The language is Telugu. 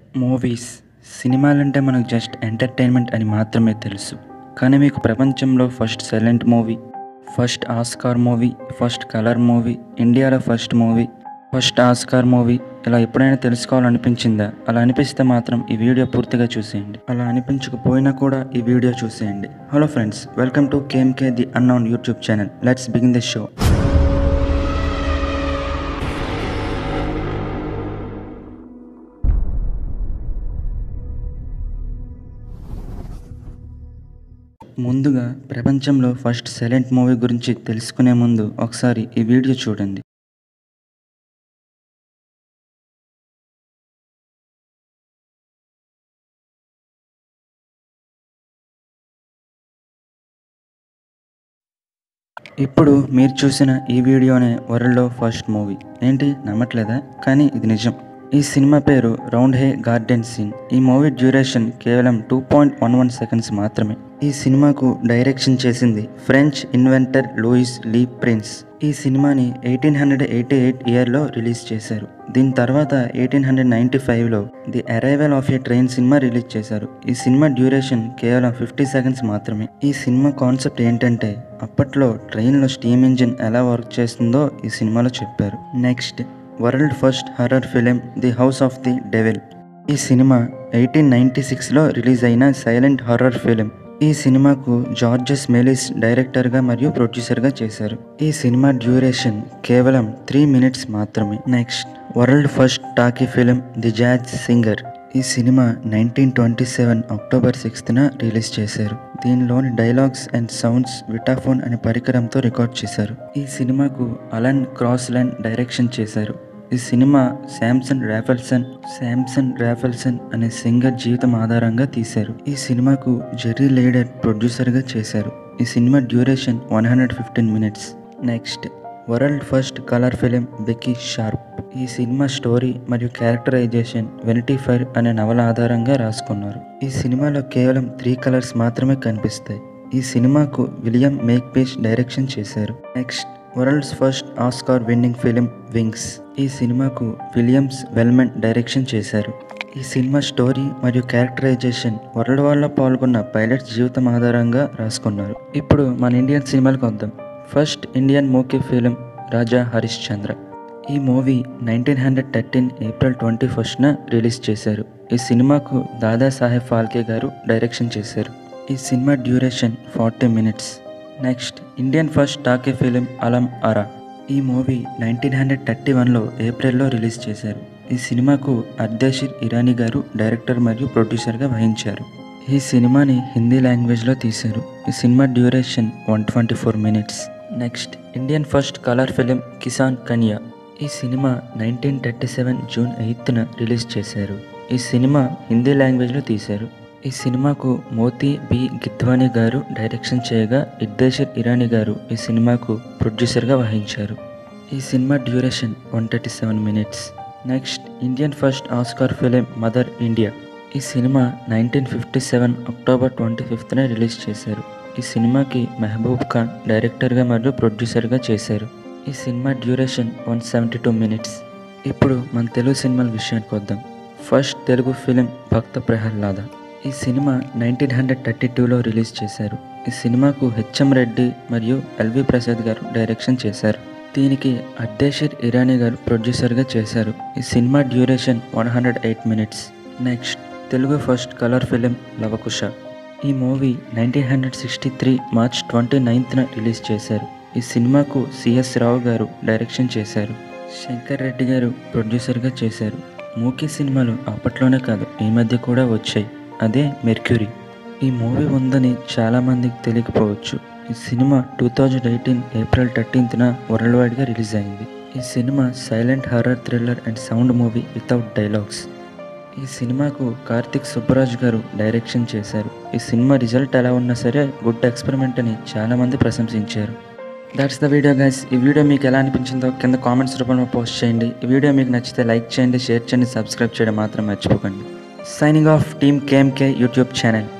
మూవీస్ సినిమాలంటే మనకు జస్ట్ ఎంటర్టైన్మెంట్ అని మాత్రమే తెలుసు కానీ మీకు ప్రపంచంలో first silent movie first Oscar movie first colour movie ఇండియాలో first movie first Oscar movie ఇలా ఎప్పుడైనా తెలుసుకోవాలనిపించిందా అలా అనిపిస్తే మాత్రం ఈ వీడియో పూర్తిగా చూసేయండి అలా అనిపించకపోయినా కూడా ఈ వీడియో చూసేయండి hello friends welcome to KMK the unknown YouTube channel let's begin the show ముందుగా ప్రపంచంలో ఫస్ట్ సైలెంట్ మూవీ గురించి తెలుసుకునే ముందు ఒకసారి ఈ వీడియో చూడండి ఇప్పుడు మీరు చూసిన ఈ వీడియోనే వరల్డ్లో ఫస్ట్ మూవీ ఏంటి నమ్మట్లేదా కానీ ఇది నిజం ఈ సినిమా పేరు రౌండ్ హే గార్డెన్ సీన్ ఈ మూవీ డ్యూరేషన్ కేవలం two point one one seconds మాత్రమే ఈ సినిమాకు డైరెక్షన్ చేసింది French inventor Louis Le Prince ఈ సినిమాని ఎయిటీన్ హండ్రెడ్ ఎయిటీ ఎయిట్ ఇయర్లో రిలీజ్ చేశారు దీని తర్వాత ఎయిటీన్ హండ్రెడ్ నైంటీ ఫైవ్లో the arrival of a train సినిమా రిలీజ్ చేశారు ఈ సినిమా డ్యూరేషన్ కేవలం ఫిఫ్టీ సెకండ్స్ మాత్రమే ఈ సినిమా కాన్సెప్ట్ ఏంటంటే అప్పట్లో ట్రైన్లో స్టీమ్ ఇంజిన్ ఎలా వర్క్ చేస్తుందో ఈ సినిమాలో చెప్పారు next world first horror film the house of the devil ఈ సినిమా ఎయిటీన్ నైంటీ సిక్స్లో రిలీజ్ అయిన సైలెంట్ హర్రర్ ఫిలిం ఈ సినిమాకు జార్జెస్ మెలిస్ డైరెక్టర్గా మరియు ప్రొడ్యూసర్గా చేశారు ఈ సినిమా డ్యూరేషన్ కేవలం త్రీ మినిట్స్ మాత్రమే next world first talkie film the jazz singer ఈ సినిమా నైన్టీన్ ట్వంటీ సెవెన్ అక్టోబర్ సిక్స్త్న రిలీజ్ చేశారు దీనిలోని డైలాగ్స్ అండ్ సౌండ్స్ విటాఫోన్ అనే పరికరంతో రికార్డ్ చేశారు ఈ సినిమాకు అలన్ క్రాస్లాండ్ డైరెక్షన్ చేశారు ఈ సినిమా శాంసన్ రాఫెల్సన్ శాంసన్ రాఫెల్సన్ అనే సింగర్ జీవితం ఆధారంగా తీశారు ఈ సినిమాకు జెర్రీ లేడర్ ప్రొడ్యూసర్గా చేశారు ఈ సినిమా duration one hundred fifteen minutes next world first colour film Becky Sharp ఈ సినిమా స్టోరీ మరియు క్యారెక్టరైజేషన్ వెనిటీ ఫైర్ అనే నవల ఆధారంగా రాసుకున్నారు ఈ సినిమాలో కేవలం త్రీ కలర్స్ మాత్రమే కనిపిస్తాయి ఈ సినిమాకు విలియం మేక్పేస్ డైరెక్షన్ చేశారు next world's first Oscar winning film Wings ఈ సినిమాకు విలియమ్స్ వెల్మెన్ డైరెక్షన్ చేశారు ఈ సినిమా స్టోరీ మరియు క్యారెక్టరైజేషన్ వరల్డ్ వార్లో పాల్గొన్న పైలట్స్ జీవితం ఆధారంగా రాసుకున్నారు ఇప్పుడు మన ఇండియన్ సినిమాలకు వద్దాం ఫస్ట్ ఇండియన్ మూకీ ఫిలిం రాజా హరిశ్చంద్ర ఈ movie nineteen hundred thirteen April twenty ఫస్ట్న రిలీజ్ చేశారు ఈ సినిమాకు దాదాసాహెబ్ ఫాల్కే గారు డైరెక్షన్ చేశారు ఈ సినిమా duration forty minutes next Indian first talkie film Alam Ara ఈ మూవీ నైన్టీన్ హండ్రెడ్ థర్టీ వన్లో ఏప్రిల్లో రిలీజ్ చేశారు ఈ సినిమాకు అర్దేశిర్ ఇరానీ గారు డైరెక్టర్ మరియు ప్రొడ్యూసర్గా వహించారు ఈ సినిమాని హిందీ లాంగ్వేజ్లో తీశారు ఈ సినిమా duration one twenty four minutes next Indian first colour film Kisan Kanya ఈ సినిమా నైన్టీన్ థర్టీ సెవెన్ జూన్ ఎయిత్న రిలీజ్ చేశారు ఈ సినిమా హిందీ లాంగ్వేజ్లో తీశారు ఈ సినిమాకు మోతీ బి గిద్వానీ గారు డైరెక్షన్ చేయగా ఇద్దేశర్ ఇరానీ గారు ఈ సినిమాకు ప్రొడ్యూసర్గా వహించారు ఈ సినిమా duration one thirty seven minutes next Indian first Oscar film Mother India ఈ సినిమా nineteen fifty seven October twenty ఫిఫ్త్న రిలీజ్ చేశారు ఈ సినిమాకి మెహబూబ్ ఖాన్ డైరెక్టర్గా మరియు ప్రొడ్యూసర్గా చేశారు ఈ సినిమా duration one seventy two minutes ఇప్పుడు మన తెలుగు సినిమాల విషయానికి వద్దాం ఫస్ట్ తెలుగు ఫిలిం భక్త ప్రహ్లాద ఈ సినిమా నైన్టీన్ హండ్రెడ్ థర్టీ టూలో రిలీజ్ చేశారు ఈ సినిమాకు హెచ్ఎం రెడ్డి మరియు ఎల్వి ప్రసాద్ గారు డైరెక్షన్ చేశారు దీనికి అర్దేశిర్ ఇరానీ గారు ప్రొడ్యూసర్గా చేశారు ఈ సినిమా duration one hundred eight minutes next Telugu first colour film Lavakusa ఈ movie nineteen hundred sixty three March twenty నైన్త్న రిలీజ్ చేశారు ఈ సినిమాకు సిఎస్ రావు గారు డైరెక్షన్ చేశారు శంకర్ రెడ్డి గారు ప్రొడ్యూసర్గా చేశారు మూకీ సినిమాలు అప్పట్లోనే కాదు ఈ మధ్య కూడా వచ్చాయి అదే మెర్క్యూరీ ఈ మూవీ ఉందని చాలామందికి తెలియకపోవచ్చు ఈ సినిమా టూ థౌజండ్ ఎయిటీన్ ఏప్రిల్ థర్టీన్త్న వరల్డ్ వైడ్గా రిలీజ్ అయింది ఈ సినిమా silent horror thriller and sound movie without dialogues ఈ సినిమాకు కార్తిక్ సుబ్బరాజ్ గారు డైరెక్షన్ చేశారు ఈ సినిమా రిజల్ట్ ఎలా ఉన్నా సరే గుడ్ ఎక్స్పెరిమెంట్ అని చాలామంది ప్రశంసించారు దట్స్ ద వీడియో గైస్ ఈ వీడియో మీకు ఎలా అనిపించిందో కింద కామెంట్స్ రూపంలో పోస్ట్ చేయండి ఈ వీడియో మీకు నచ్చితే లైక్ చేయండి షేర్ చేయండి సబ్స్క్రైబ్ చేయడం మాత్రం మర్చిపోకండి signing off team KMK YouTube channel